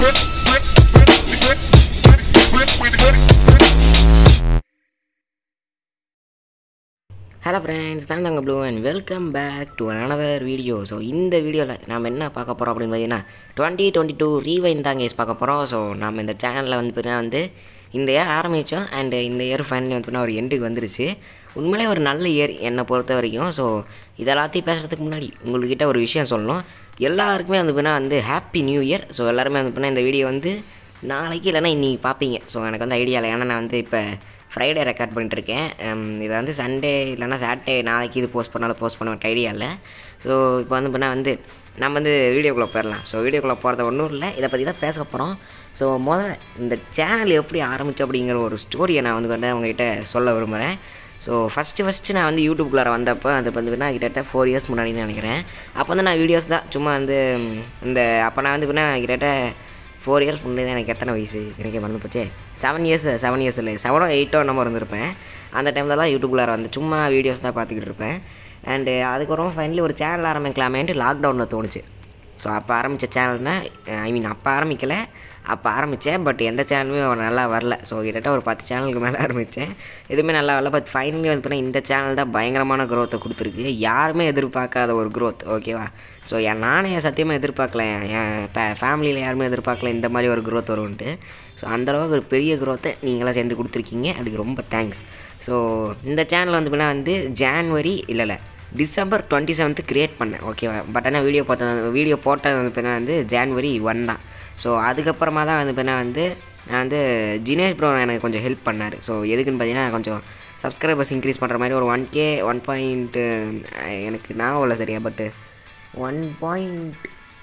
hello friends நான் தாங்க blue and welcome back to another video so இந்த வீடியோவில் நாம் என்ன பார்க்க போகிறோம் அப்படின்னு பார்த்தீங்கன்னா டுவெண்ட்டி டுவெண்ட்டி டூ ரீவைன் தாங்க கேஸ் பார்க்க போகிறோம் ஸோ நம்ம இந்த சேனலில் வந்து பார்த்தீங்கன்னா வந்து இந்த இயர் ஆரம்பித்தோம் அண்டு இந்த இயர் ஃபைனலி வந்து பார்த்தீங்கன்னா ஒரு எண்டுக்கு வந்துருச்சு உண்மையிலே ஒரு நல்ல இயர் என்னை பொறுத்த வரைக்கும் ஸோ இதெல்லாத்தையும் பேசுகிறதுக்கு முன்னாடி உங்கள்கிட்ட ஒரு விஷயம் சொல்லணும் எல்லாருக்குமே வந்து பார்த்தீங்கன்னா வந்து ஹாப்பி நியூ இயர் ஸோ எல்லாருமே வந்து பார்த்தீங்கன்னா இந்த வீடியோ வந்து நாளைக்கு இல்லைன்னா இன்றைக்கி பார்ப்பீங்க ஸோ எனக்கு வந்து ஐடியா இல்லை ஏன்னா நான் வந்து இப்போ ஃப்ரைடே ரெக்கார்ட் பண்ணிட்டுருக்கேன் இதை வந்து சண்டே இல்லைன்னா சாட்டர்டே நாளைக்கு இது போஸ்ட் பண்ணாலும் போஸ்ட் பண்ண எனக்கு ஐடியா இல்லை ஸோ இப்போ வந்து பண்ணால் வந்து நம்ம வந்து வீடியோக்குள்ளே போயிடலாம் ஸோ வீடியோக்குள்ளே போகிறது ஒன்றும் இல்லை இதை பற்றி தான் பேச போகிறோம் ஸோ முதல்ல இந்த சேனல் எப்படி ஆரம்பிச்சு அப்படிங்கிற ஒரு ஸ்டோரியை நான் வந்து வந்து உங்ககிட்ட சொல்ல விரும்புகிறேன் ஸோ ஃபஸ்ட்டு ஃபஸ்ட்டு நான் வந்து யூடியூப்குள்ளார வந்தப்போ அது வந்து பார்த்தீங்கன்னா கிட்டத்தட்ட ஃபோர் இயர்ஸ் முன்னாடின்னு நினைக்கிறேன் அப்போ வந்து நான் வீடியோஸ் தான் சும்மா வந்து ம், இந்த அப்போ நான் வந்து பார்த்தீங்கன்னா கிட்டத்தட்ட ஃபோர் இயர்ஸ் முன்னாடி எனக்கு எத்தனை வயசு எனக்கே மறந்து போச்சே செவன் இயர்ஸ் செவன் இயர்ஸ் இல்லை செவனோ எயிட்டோ நம்ம இருந்திருப்பேன் அந்த டைமில் தான் யூடியூப்குள்ளார வந்து சும்மா வீடியோஸ் தான் பார்த்துக்கிட்டு இருப்பேன் அண்டு அதுக்கப்புறம் ஃபைனலி ஒரு சேனல் ஆரம்பிக்கலாமேன்ட்டு லாக்டவுனில் தோணுச்சு ஸோ அப்போ ஆரம்பித்த சேனல் தான் ஐ மீன் அப்போ ஆரம்பிக்கலை அப்போ ஆரம்பித்தேன் பட் எந்த சேனலுமே நல்லா வரல ஸோ கிட்டத்தட்ட ஒரு பத்து சேனலுக்கு மேலே ஆரம்பித்தேன் எதுவுமே நல்லா வரல பட் ஃபைனலி வந்து பார்த்தீங்கன்னா இந்த சேனல் தான் பயங்கரமான க்ரோத்தை கொடுத்துருக்கு யாருமே எதிர்பார்க்காத ஒரு க்ரோத் ஓகேவா ஸோ என் நானே சத்தியமாக எதிர்பார்க்கல என் ஃபேமிலியில் யாருமே எதிர்பார்க்கல இந்த மாதிரி ஒரு க்ரோத் வரும்ன்ட்டு ஸோ அந்தளவுக்கு ஒரு பெரிய க்ரோத்தை நீங்களாம் சேர்ந்து கொடுத்துருக்கீங்க அதுக்கு ரொம்ப தேங்க்ஸ் ஸோ இந்த சேனல் வந்து பார்த்தீங்கன்னா வந்து ஜான்வரி இல்லை இல்லை டிசம்பர் டுவெண்ட்டி செவன்த்து க்ரியேட் பண்ணேன் ஓகேவா பட் ஆனால் வீடியோ பார்த்த வீடியோ போட்டது வந்து பார்த்தீங்கன்னா வந்து ஜான்வரி ஒன் தான் ஸோ அதுக்கப்புறமா தான் வந்து பார்த்தீங்கன்னா வந்து நான் வந்து ஜினேஷ் ப்ரோ எனக்கு கொஞ்சம் ஹெல்ப் பண்ணார் ஸோ எதுக்குன்னு பார்த்தீங்கன்னா கொஞ்சம் சப்ஸ்கிரைபர்ஸ் இன்க்ரீஸ் பண்ணுற மாதிரி ஒரு ஒன் கே ஒன் பாயிண்ட்டு எனக்கு ஞாபகம் இல்லை சரியா பட்டு ஒன் பாயிண்ட்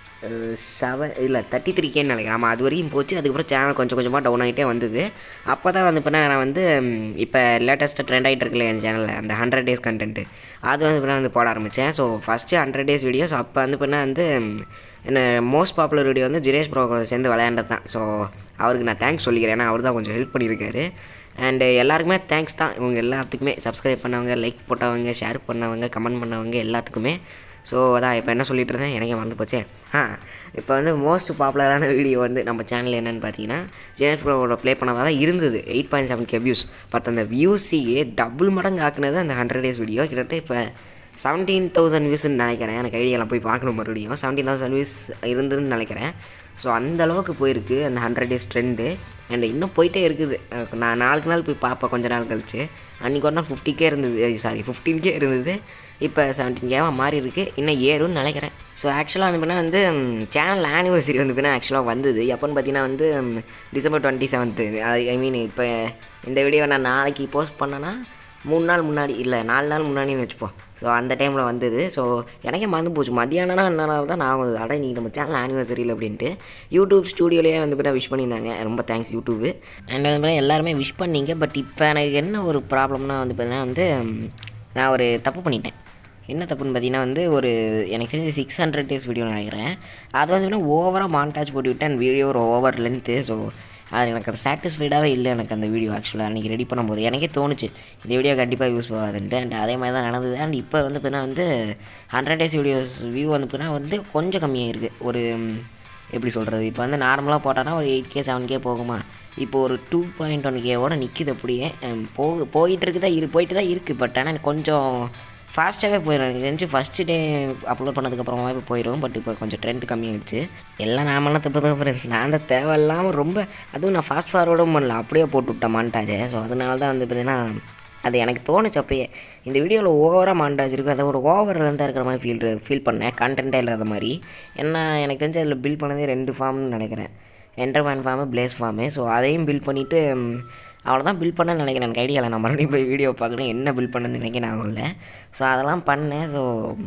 செவன் இல்லை தேர்ட்டி த்ரீ கேன்னு நினைக்கிறேன் ஆமாம் அது வரையும் போச்சு அதுக்கப்புறம் சேனல் கொஞ்சம் கொஞ்சமாக டவுன் ஆகிட்டே வந்தது அப்போ தான் வந்து இப்போ நான் வந்து ம், இப்போ லேட்டஸ்ட்டாக ட்ரெண்ட் ஆகிட்டு இருக்குல்ல என் சேனலில் அந்த ஹண்ட்ரட் டேஸ் கண்டென்ட்டு அது வந்து இப்போ வந்து போட ஆரம்பித்தேன் so first hundred days videos அப்போ வந்து இப்போ வந்து ம், என்ன மோஸ்ட் பாப்புலர் வீடியோ வந்து ஜினேஷ் ப்ரோ கூட சேர்ந்து விளையாண்டது தான் ஸோ அவருக்கு நான் தேங்க்ஸ் சொல்லிக்கிறேன் ஏன்னா அவர் தான் கொஞ்சம் ஹெல்ப் பண்ணியிருக்காரு அண்டு எல்லாருக்குமே தேங்க்ஸ் தான் இவங்க எல்லாத்துக்குமே சப்ஸ்கிரைப் பண்ணவங்க லைக் போட்டவங்க ஷேர் பண்ணவங்க கமெண்ட் பண்ணவங்க எல்லாத்துக்குமே ஸோ அதான் இப்போ என்ன சொல்லிட்டு இருந்தேன் எனக்கே மறந்து போச்சே ஆ இப்போ வந்து மோஸ்ட் பாப்புலரான வீடியோ வந்து நம்ம சேனல் என்னென்னு பார்த்தீங்கன்னா ஜேனஸ் ப்ரோவோட ப்ளே பண்ணதாக தான் இருந்தது eight point seven K views but அந்த வியூஸையே டபுள் மடங்கு ஆக்குனது அந்த ஹண்ட்ரட் டேஸ் வீடியோ கிட்டத்தட்ட இப்போ செவன்டீன் தௌசண்ட் வியூஸ்ன்னு நினைக்கிறேன் எனக்கு ஐடியாலாம் போய் பார்க்கணும் மறுபடியும் செவன்டீன் தௌசண்ட் வியூஸ் இருந்ததுன்னு நினைக்கிறேன் ஸோ அந்த அளவுக்கு போயிருக்கு அந்த ஹண்ட்ரட் டேஸ் ட்ரெண்டு அண்ட் இன்னும் போயிட்டே இருக்குது அஹ் நான் நாளுக்கு நாள் போய் பார்ப்பேன் கொஞ்ச நாள் கழிச்சு அன்றைக்கி ஒரு நாள் ஃபிஃப்டிக்கே இருந்தது சாரி ஃபிஃப்டீன்கே இருந்தது இப்போ செவன்டீன் கேவாக மாறி இருக்குது இன்னும் ஏறும்னு நினைக்கிறேன் ஸோ ஆக்சுவலாக வந்து பார்த்தீங்கன்னா வந்து சேனல் ஆனிவர்சரி வந்து பார்த்தீங்கன்னா ஆக்சுவலாக வந்தது எப்போன்னு பார்த்தீங்கன்னா வந்து ம், December twenty seventh I mean இப்போ இந்த வீடியோ நான் நாளைக்கு போஸ்ட் பண்ணேன்னா மூணு நாள் முன்னாடி இல்லை நாலு நாள் முன்னாடின்னு வச்சுப்போம் ஸோ அந்த டைமில் வந்தது ஸோ எனக்கே மறந்து போச்சு மத்தியானம்னா என்ன தான் நான் வந்தது அட நீ நம்ம சேனல் ஆனிவர்சரியில் அப்படின்ட்டு யூடியூப் ஸ்டூடியோலேயே வந்து பார்த்தா விஷ் பண்ணியிருந்தாங்க ரொம்ப தேங்க்ஸ் யூடியூப் அண்ட் வந்து பார்த்தா எல்லாருமே விஷ் பண்ணீங்க பட் இப்போ எனக்கு என்ன ஒரு ப்ராப்ளம்னா வந்து பார்த்தீங்கன்னா வந்து ம், நான் ஒரு தப்பு பண்ணிட்டேன் என்ன தப்புன்னு பார்த்தீங்கன்னா வந்து ஒரு எனக்கு தெரிஞ்சு சிக்ஸ் ஹண்ட்ரட் டேஸ் வீடியோ நினைக்கிறேன் அது வந்து ஓவராக மாண்டாஜ் போட்டு விட்டேன் வீடியோ ஒரு ஓவர் லென்த்து ஸோ அது எனக்கு அது சாட்டிஸ்ஃபைடாகவே இல்லை எனக்கு அந்த வீடியோ ஆக்சுவலாக அன்றைக்கி ரெடி பண்ணும்போது எனக்கே தோணுச்சு இந்த வீடியோ கண்டிப்பாக யூஸ் ஆகாதுன்ட்டு அண்ட் அதே மாதிரி தான் நடந்தது அண்ட் இப்போ வந்து பார்த்தீங்கன்னா வந்து ஹண்ட்ரட் டேஸ் வீடியோஸ் வியூ வந்து பார்த்தீங்கன்னா வந்து கொஞ்சம் கம்மியாக இருக்குது ஒரு ம், எப்படி சொல்கிறது இப்போ வந்து நார்மலாக போட்டான்னா ஒரு எயிட் கே செவன் கே போகுமா இப்போ ஒரு டூ பாயிண்ட் ஒன் கேவோட நிற்கிது அப்படியே ஹம், போகு போயிட்டு இருக்குது தான் இரு போயிட்டு தான் இருக்குது பட் ஆனால் எனக்கு கொஞ்சம் ஃபாஸ்ட்டாகவே போயிடும் எனக்கு தெரிஞ்சு ஃபஸ்ட்டு டே அப்லோட் பண்ணதுக்கப்புறமா இப்போ போயிடும் பட் இப்போ கொஞ்சம் ட்ரெண்ட் கம்மியாகிடுச்சு எல்லாம் நாமெல்லாம் தப்பு தான் ஃப்ரெண்ட்ஸ் நான் அந்த தேவையில்லாமல் ரொம்ப அதுவும் நான் ஃபாஸ்ட் ஃபார்வர்டும் பண்ணல அப்படியே போட்டு விட்டேன் மாண்டாஜை ஸோ அதனால தான் வந்து பார்த்தீங்கன்னா அது எனக்கு தோணுச்சு அப்பயே இந்த வீடியோவில் ஓவராக மாண்டாஜ் இருக்குது அதை ஒரு ஓவரில் தான் இருக்கிற மாதிரி ஃபீல் ஃபீல் பண்ணேன் கண்டென்ட்டே இல்லாத மாதிரி ஏன்னா எனக்கு தெரிஞ்சு அதில் பில் பண்ணதே ரெண்டு ஃபார்ம்னு நினைக்கிறேன் என்டர்மேன் ஃபார்மு பிளேஸ் ஃபார்மு ஸோ அதையும் பில் பண்ணிவிட்டு அவ்வளோதான் பில் பண்ணேன்னு நினைக்கிறேன் எனக்கு ஐடியா இல்லை நான் மறுபடியும் போய் வீடியோ பார்க்குறேன் என்ன பில் பண்ணேன்னு நினைக்க நான் இல்லை ஸோ அதெல்லாம் பண்ணேன் ஸோ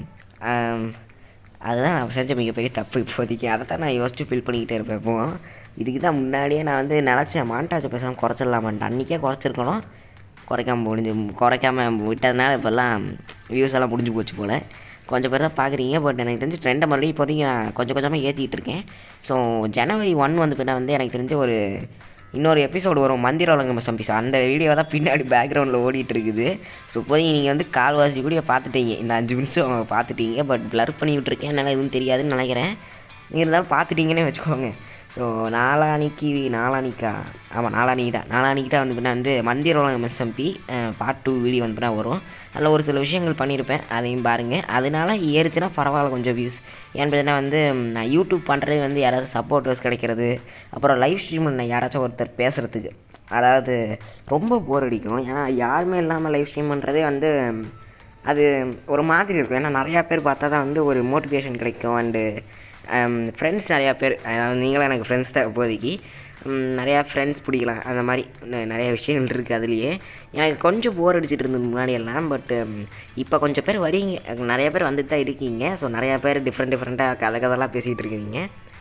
அதுதான் நான் செஞ்ச மிகப்பெரிய தப்பு இப்போதைக்கு அதை தான் நான் யோசிச்சு ஃபில் பண்ணிக்கிட்டே இருப்பேன் இப்போ இதுக்கு தான் முன்னாடியே நான் வந்து நினச்சேன் மாண்டாச்சை பேசாமல் குறைச்சிடலாமான்ட்டு அன்றைக்கே குறைச்சிருக்கணும் குறைக்காம முடிஞ்சு குறைக்காம விட்டதுனால இப்போல்லாம் வியூஸ் எல்லாம் முடிஞ்சு போச்சு போல் கொஞ்சம் பேர் தான் பார்க்குறீங்க பட் எனக்கு தெரிஞ்சு ட்ரெண்டை மறுபடியும் இப்போதைக்கு நான் கொஞ்சம் கொஞ்சமாக ஏற்றிக்கிட்டு இருக்கேன் ஸோ ஜனவரி ஒன் வந்து பின்னா வந்து எனக்கு தெரிஞ்ச ஒரு இன்னொரு எபிசோடு வரும் மந்திர உலகம் சம்பிஸ் அந்த வீடியோ தான் பின்னாடி பேக்ரவுண்டில் ஓடிட்டு இருக்குது ஸோ இப்போதைக்கு நீங்கள் வந்து கால்வாசி கூட பார்த்துட்டீங்க இந்த அஞ்சு நிமிஷம் பார்த்துட்டீங்க பட் ப்ளர் பண்ணி விட்டுருக்கேன் என்னால் எதுவும் தெரியாதுன்னு நினைக்கிறேன் இருந்தாலும் பார்த்துட்டீங்கன்னே வச்சுக்கோங்க ஸோ நாளானிக்கு நாளானிக்கா ஆமாம் நாளானிக்கு தான் நாளானிக்கு தான் வந்து பின்னா வந்து மந்திரம் எம்எஸ்எம்பி பார்ட் டூ வீடியோ வந்து பின்னா வரும் அதில் ஒரு சில விஷயங்கள் பண்ணியிருப்பேன் அதையும் பாருங்கள் அதனால ஏறிச்சுன்னா பரவாயில்ல கொஞ்சம் வியூஸ் ஏன்பதுனா வந்து ம், நான் யூடியூப் பண்ணுறது வந்து யாராவது சப்போர்ட்டர்ஸ் கிடைக்கிறது அப்புறம் லைவ் ஸ்ட்ரீமில் நான் யாராச்சும் ஒருத்தர் பேசுகிறதுக்கு அதாவது ரொம்ப போர் அடிக்கும் ஏன்னா யாருமே இல்லாமல் லைவ் ஸ்ட்ரீம் பண்ணுறதே வந்து ம், அது ஒரு மாதிரி இருக்கும் ஏன்னா நிறையா பேர் பார்த்தா தான் வந்து ஒரு மோட்டிவேஷன் கிடைக்கும் அண்டு ஃப்ரெண்ட்ஸ் நிறையா பேர் அதாவது நீங்களும் எனக்கு ஃப்ரெண்ட்ஸ் தான் இப்போதைக்கு ம், நிறையா ஃப்ரெண்ட்ஸ் பிடிக்கலாம் அந்த மாதிரி ந- நிறைய விஷயங்கள் இருக்குது அதுலேயே எனக்கு கொஞ்சம் போர் அடிச்சிட்டு இருந்தது முன்னாடியெல்லாம் பட் இப்போ கொஞ்சம் பேர் வரீங்க நிறைய பேர் வந்துட்டு தான் இருக்கீங்க ஸோ நிறையா பேர் டிஃப்ரெண்ட் டிஃப்ரெண்ட்டாக கதை கதெல்லாம் பேசிகிட்டு இருக்கீங்க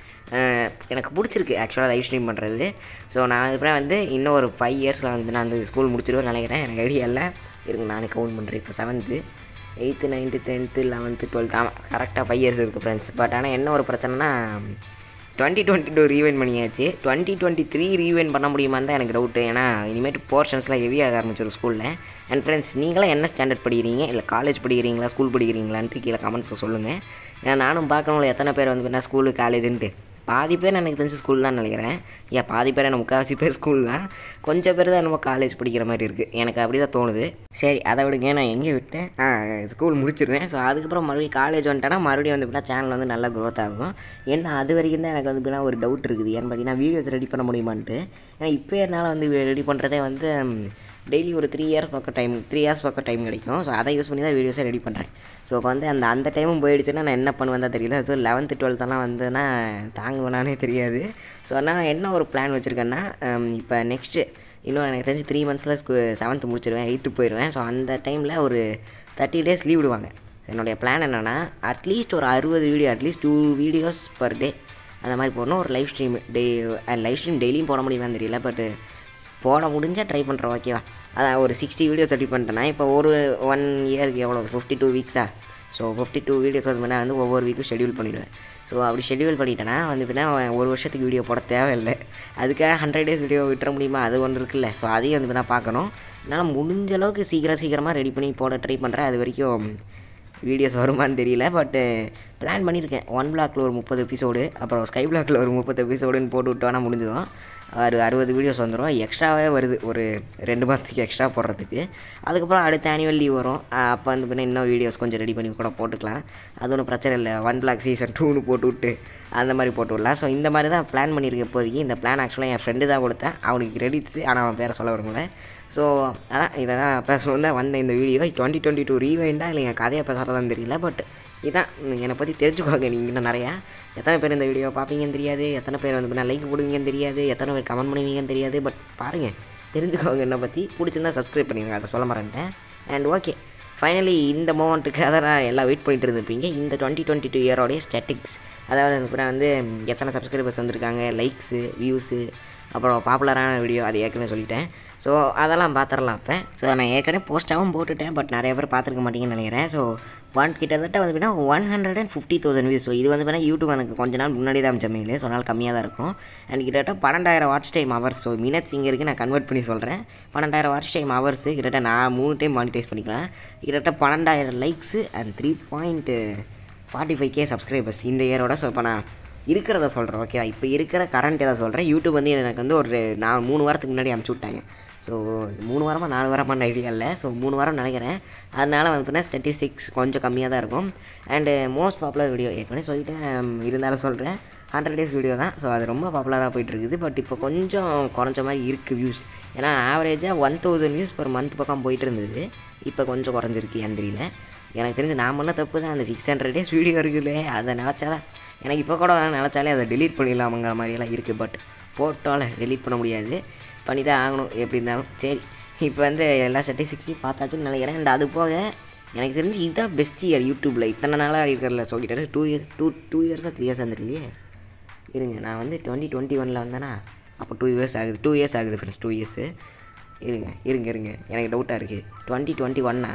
அஹ் எனக்கு பிடிச்சிருக்கு ஆக்சுவலாக லைவ் ஸ்ட்ரீம் பண்ணுறது ஸோ நான் இதுக்கப்புறம் வந்து இன்னும் ஒரு ஃபைவ் இயர்ஸில் வந்து நான் வந்து ஸ்கூல் முடிச்சிடுவேன் நினைக்கிறேன் எனக்கு ஐடியா இல்லை இருங்க நானே கவுண்ட் பண்ணுறேன் இப்போ seventh eighth ninth tenth eleventh twelfth ஆமாம் கரெக்டாக ஃபைவ் இயர்ஸ் இருக்குது ஃப்ரெண்ட்ஸ் பட் ஆனால் என்ன ஒரு பிரச்சனைனா டுவெண்ட்டி டுவெண்ட்டி டூ ரீவைன் பண்ணியாச்சு டுவெண்ட்டி டுவெண்ட்டி த்ரீ ரீவைன் பண்ண முடியுமான்னு தான் எனக்கு டவுட்டு ஏன்னா இனிமேட்டு போர்ஷன்ஸ்லாம் ஹெவியாக ஆரம்பிச்சிடும் ஸ்கூலில் அண்ட் ஃப்ரெண்ட்ஸ் நீங்களாம் என்ன ஸ்டாண்டர்ட் படிக்கிறீங்க இல்லை காலேஜ் படிக்கிறீங்களா ஸ்கூல் படிக்கிறீங்களான்ட்டு கீழே கமெண்ட்ஸில் சொல்லுங்கள் ஏன்னா நானும் பார்க்கணும்ல எத்தனை பேர் வந்து பார்த்தா ஸ்கூலு காலேஜுன்ட்டு பாதி பேர் எனக்கு தெரிஞ்சு ஸ்கூல் தான் நினைக்கிறேன் ஏன் பாதி பேர் என்ன முக்கால்வாசி பேர் ஸ்கூல் தான் கொஞ்சம் பேர் தான் நம்ம காலேஜ் படிக்கிற மாதிரி இருக்குது எனக்கு அப்படி தான் தோணுது சரி அதை விடுங்க நான் எங்கே விட்டேன் ஆ ஸ்கூல் முடிச்சிருவேன் ஸோ அதுக்கப்புறம் மறுபடியும் காலேஜ் வந்துட்டேன்னா மறுபடியும் வந்து எப்படின்னா சேனல் வந்து நல்லா க்ரோத் ஆகும் ஏன்னா அது வரைக்கும் தான் எனக்கு வந்து எப்படின்னா ஒரு டவுட் இருக்குது ஏன்னு பார்த்தீங்கன்னா வீடியோஸ் ரெடி பண்ண முடியுமான்ட்டு ஏன்னா இப்போ என்னால் வந்து ரெடி பண்ணுறதே வந்து டெய்லி ஒரு த்ரீ இயர்ஸ் பக்கம் டைம் த்ரீ இயர்ஸ் பக்கம் டைம் கிடைக்கும் ஸோ அதை யூஸ் பண்ணி தான் வீடியோஸை ரெடி பண்ணுறேன் ஸோ இப்போ வந்து அந்த அந்த டைமும் போயிடுச்சுன்னா நான் என்ன பண்ணுவேன் தான் தெரியல அதுவும் லெவன்த்து டுவெல்த்தெல்லாம் வந்துன்னா தாங்குவேனானே தெரியாது ஸோ அதனால் என்ன ஒரு பிளான் வச்சுருக்கேன்னா இப்போ நெக்ஸ்ட்டு இன்னும் எனக்கு தெரிஞ்சு த்ரீ மந்த்ஸில் ஸ்கூ செவன்த்து முடிச்சிருவேன் எயித்து போயிடுவேன் ஸோ அந்த டைமில் ஒரு தேர்ட்டி டேஸ் லீவ் விடுவாங்க என்னுடைய பிளான் என்னென்னா அட்லீஸ்ட் ஒரு அறுபது video at least two videos per day அந்த மாதிரி போடணும் ஒரு live stream day live stream டெய்லியும் போட முடியுமான்னு தெரியல பட்டு போட முடிஞ்சால் ட்ரை பண்ணுறேன் ஓகேவா அதான் ஒரு சிக்ஸ்டி வீடியோஸ் ரெடி பண்ணிட்டேன்னா இப்போ ஒரு ஒன் இயருக்கு எவ்வளோ ஃபிஃப்டி டூ வீக்ஸா ஸோ ஃபிஃப்டி டூ வீடியோஸ் வந்து நான் வந்து ஒவ்வொரு வீக்கும் ஷெடியூல் பண்ணிடுவேன் ஸோ அப்படி ஷெடியூல் பண்ணிட்டேன்னா வந்து பின்னா ஒரு வருஷத்துக்கு வீடியோ போட தேவையில்லை அதுக்காக ஹண்ட்ரட் டேஸ் வீடியோ விட்டுற முடியுமா அது ஒன்று இருக்குல்ல ஸோ அதையும் வந்து நான் பார்க்கணும் என்னால் முடிஞ்ச அளவுக்கு சீக்கிரம் சீக்கிரமாக ரெடி பண்ணி போட ட்ரை பண்ணுறேன் அது வரைக்கும் வீடியோஸ் வருமான்னு தெரியல பட்டு பிளான் பண்ணியிருக்கேன் ஒன் பிளாக்ல ஒரு முப்பது எபிசோடு அப்புறம் ஸ்கை பிளாக்ல ஒரு முப்பது எபிசோடுன்னு போட்டு விட்டோன்னா முடிஞ்சிடும் ஒரு அறுபது வீடியோஸ் வந்துடும் எக்ஸ்ட்ராவே வருது ஒரு ரெண்டு மாதத்துக்கு எக்ஸ்ட்ரா போடுறதுக்கு அதுக்கப்புறம் அடுத்த ஆனுவல் லீவ் வரும் அப்போ வந்து பின்ன இன்னும் வீடியோஸ் கொஞ்சம் ரெடி பண்ணி கூட போட்டுக்கலாம் அது ஒன்றும் பிரச்சனை இல்லை ஒன் பிளாக் சீசன் டூன்னு போட்டு விட்டு அந்த மாதிரி போட்டு விடலாம் ஸோ இந்த மாதிரி தான் பிளான் பண்ணியிருக்கேன் இப்போதைக்கு இந்த பிளான் ஆக்சுவலாக என் ஃப்ரெண்டு தான் கொடுத்தேன் அவனுக்கு கிரெடிட்ஸு ஆனால் அவன் பேரை சொல்ல வருங்களேன் ஸோ அதான் இதை தான் பேசணும் தான் வந்த இந்த வீடியோ டுவெண்ட்டி டுவெண்ட்டி டூ ரீவைண்டா இல்லை என் கதையை பேசுகிறதான்னு தெரியல பட் இதான் என்னை பற்றி தெரிஞ்சுக்கோங்க நீங்கள் இன்னும் நிறையா எத்தனை பேர் இந்த வீடியோ பார்ப்பீங்கன்னு தெரியாது எத்தனை பேர் வந்து நான் லைக் போடுவீங்கன்னு தெரியாது எத்தனை பேர் கமெண்ட் பண்ணுவீங்கன்னு தெரியாது பட் பாருங்கள் தெரிஞ்சுக்கோங்க என்னை பற்றி பிடிச்சிருந்தா சப்ஸ்கிரைப் பண்ணிடுங்க அதை சொல்ல மறந்துட்டேன் அண்ட் ஓகே ஃபைனலி இந்த மூமெண்ட்டுக்காக தான் நான் எல்லாம் வெயிட் பண்ணிட்டு இருந்திருப்பீங்க இந்த டுவெண்ட்டி டுவெண்ட்டி டூ இயரோடைய ஸ்டாட்டிக்ஸ் அதாவது வந்து கூட வந்து எத்தனை சப்ஸ்கிரைபர்ஸ் வந்திருக்காங்க லைக்ஸு வியூஸு அப்புறம் பாப்புலரான வீடியோ அது ஏற்கனவே சொல்லிட்டேன் ஸோ அதெல்லாம் பார்த்துடலாம் இப்போ ஸோ நான் ஏற்கனவே போஸ்ட்டாகவும் போட்டுட்டேன் பட் நிறைய பேர் பார்த்துருக்க மாட்டீங்கன்னு நினைக்கிறேன் ஸோ ஒன் கிட்டத்தட்ட வந்து பார்த்தீங்கன்னா one hundred and fifty thousand views so இது வந்து பார்த்தீங்கன்னா யூடியூப் எனக்கு கொஞ்ச நாள் முன்னாடி தான் அமைச்ச மெயில் ஸோ அதனால் கம்மியாக தான் இருக்கும் அண்ட் கிட்டத்தட்ட பன்னெண்டாயிரம் watch time hours so minutes இங்கே இருக்குது நான் கன்வெர்ட் பண்ணி சொல்கிறேன் பன்னெண்டாயிரம் வாட்ச் டைம் ஹவர்ஸ் கிட்டத்தட்ட நான் மூணு டைம் மானிட்டைஸ் பண்ணிக்கலாம் கிட்டத்தட்ட பன்னெண்டாயிரம் likes and three point forty five K subscribers இந்த இயரோட ஸோ இப்போ நான் இருக்கிறத சொல்கிறேன் ஓகேவா இப்போ இருக்கிற கரண்ட் எதை சொல்கிறேன் யூடியூப் வந்து எனக்கு வந்து ஒரு நான் மூணு வாரத்துக்கு முன்னாடி அமுச்சு விட்டாங்க ஸோ மூணு வாரமாக நாலு வாரமான ஐடியா இல்லை ஸோ மூணு வாரம் நினைக்கிறேன் அதனால் வந்து பார்த்தீங்கன்னா ஸ்டட்டிஸ்டிக்ஸ் கொஞ்சம் கம்மியாக தான் இருக்கும் அண்டு மோஸ்ட் பாப்புலர் வீடியோ ஏற்கனவே சொல்லிட்டேன் இருந்தாலும் சொல்கிறேன் ஹண்ட்ரட் டேஸ் வீடியோ தான் ஸோ அது ரொம்ப பாப்புலராக போயிட்டுருக்குது பட் இப்போ கொஞ்சம் குறைஞ்ச மாதிரி இருக்குது வியூஸ் ஏன்னா ஆவரேஜாக one thousand views per month பக்கம் போயிட்டு இருந்தது இப்போ கொஞ்சம் குறைஞ்சிருக்கு ஏன்னு தெரியல எனக்கு தெரிஞ்சு நான் பண்ண தப்பு தான் அந்த சிக்ஸ் ஹண்ட்ரட் டேஸ் வீடியோ இருக்குல்ல அதை நினச்சாதான் எனக்கு இப்போ கூட நினச்சாலே அதை delete பண்ணிடலாமுங்கிற மாதிரியெல்லாம் இருக்குது பட் போட்டோல delete பண்ண முடியாது பண்ணி தான் ஆகணும் எப்படி இருந்தாலும் சரி இப்போ வந்து எல்லா ஸ்டட்டிஸ்டிக்ஸையும் பார்த்தாச்சுன்னு நினைக்கிறேன் அண்ட் அது போக எனக்கு தெரிஞ்சு இதுதான் பெஸ்ட் இயர் யூடியூப்பில் இத்தனை நாளாக இருக்கிறதுல சொல்லிட்டேன் டூ இயர் டூ டூ இயர்ஸாக த்ரீ இயர்ஸ் வந்துருக்கலையே இருங்க நான் வந்து டுவெண்ட்டி டுவெண்ட்டி ஒனில் வந்தேனா அப்போ டூ இயர்ஸ் ஆகுது டூ இயர்ஸ் ஆகுது ஃப்ரெண்ட்ஸ் டூ இயர்ஸு இருங்க இருங்க இருங்க எனக்கு டவுட்டாக இருக்குது டுவெண்ட்டி டுவெண்ட்டி ஒன்னா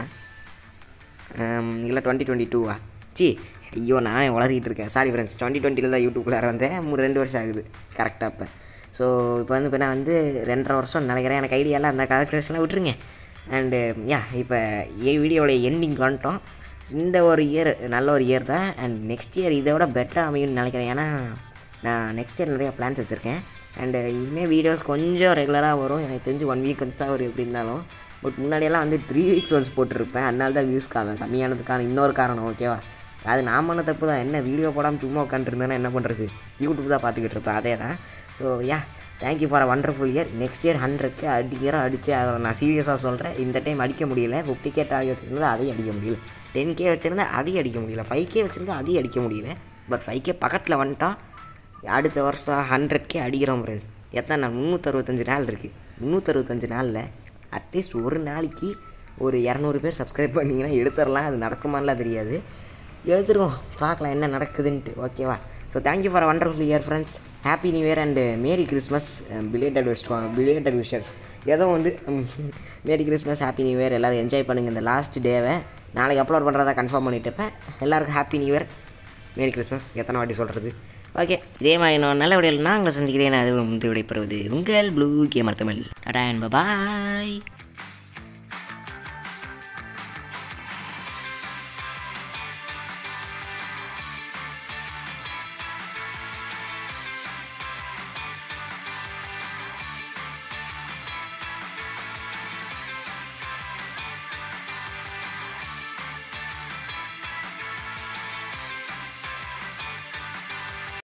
இல்லை டுவெண்ட்டி டுவெண்ட்டி டூவா சி ஐயோ நானே வளர்த்திட்டு இருக்கேன் சாரி ஃப்ரெண்ட்ஸ் டுவெண்ட்டி டுவெண்ட்டியில் தான் யூடியூப்குள்ளார வந்தேன் மூணு ரெண்டு வருஷம் ஆகுது கரெக்டாக இப்போ ஸோ இப்போ வந்து இப்போ நான் வந்து ரெண்டரை வருஷம் நினைக்கிறேன் எனக்கு ஐடியாலாம் அந்த கால்குலேஷன்லாம் விட்டுருங்க அண்டு யா இப்போ ஏ வீடியோட எண்டிங் வந்துட்டோம் இந்த ஒரு இயர் நல்ல ஒரு இயர் தான் அண்ட் நெக்ஸ்ட் இயர் இதை விட பெட்டராக அமையும்னு நினைக்கிறேன் ஏன்னா நான் நெக்ஸ்ட் இயர் நிறைய பிளான்ஸ் வச்சுருக்கேன் அண்டு இனிமேல் வீடியோஸ் கொஞ்சம் ரெகுலராக வரும் எனக்கு தெரிஞ்சு ஒன் வீக் வந்து தான் வரும் எப்படி இருந்தாலும் பட் முன்னாடியெல்லாம் வந்து த்ரீ வீக்ஸ் ஒன்ஸ் போட்டிருப்பேன் அதனால தான் வியூஸ் காம கம்மியானதுக்கான இன்னொரு காரணம் ஓகேவா அது நான் பண்ண தப்பு தான் என்ன வீடியோ போடாமல் சும்மா உட்காந்துருந்தேன்னா என்ன பண்ணுறது யூடியூப் தான் பார்த்துக்கிட்டு இருப்பேன் அதே தான் so yeah thank you for a wonderful year next year ஹண்ட்ரட்க்கு அடிக்கிறோம் அடிச்சே ஆகிறோம் நான் சீரியஸாக சொல்கிறேன் இந்த டைம் அடிக்க முடியல ஃபிஃப்டி கே டார்கெட் வச்சுருந்தா அதையும் அடிக்க முடியல டென் கே வச்சுருந்தா அதையும் அடிக்க முடியல ஃபைவ் கே வச்சுருந்தா அதையும் அடிக்க முடியல பட் ஃபைவ் கே பக்கத்தில் வந்துட்டோம் அடுத்த வருஷம் ஹண்ட்ரட் கே அடிக்கிறோம் ஃப்ரெண்ட்ஸ் எத்தனை நாள் முந்நூற்றறுபத்தஞ்சு நாள் இருக்குது முந்நூற்றறுபத்தஞ்சு நாளில் அட்லீஸ்ட் ஒரு நாளைக்கு ஒரு இரநூறு பேர் சப்ஸ்கிரைப் பண்ணிங்கன்னா எடுத்துடலாம் அது நடக்குமான்லாம் தெரியாது எடுத்துருவோம் பார்க்கலாம் என்ன நடக்குதுன்ட்டு ஓகேவா so thank you for wonderful year friends happy new year and merry Christmas belated wish belated wishes ஏதோ வந்து merry Christmas happy new year எல்லோரும் என்ஜாய் பண்ணுங்கள் இந்த லாஸ்ட் டேவை நாளைக்கு அப்லோட் பண்ணுறதா கன்ஃபார்ம் பண்ணிட்டு இருப்பேன் எல்லாருக்கும் happy new year merry Christmas எத்தனை வாட்டி சொல்கிறது ஓகே இதே மாதிரி நான் நல்ல விடையில் நான் உங்களை சந்திக்கிறேன் அது வந்து விடைபெறுவது உங்கள் blue gamer Tamil tata and bye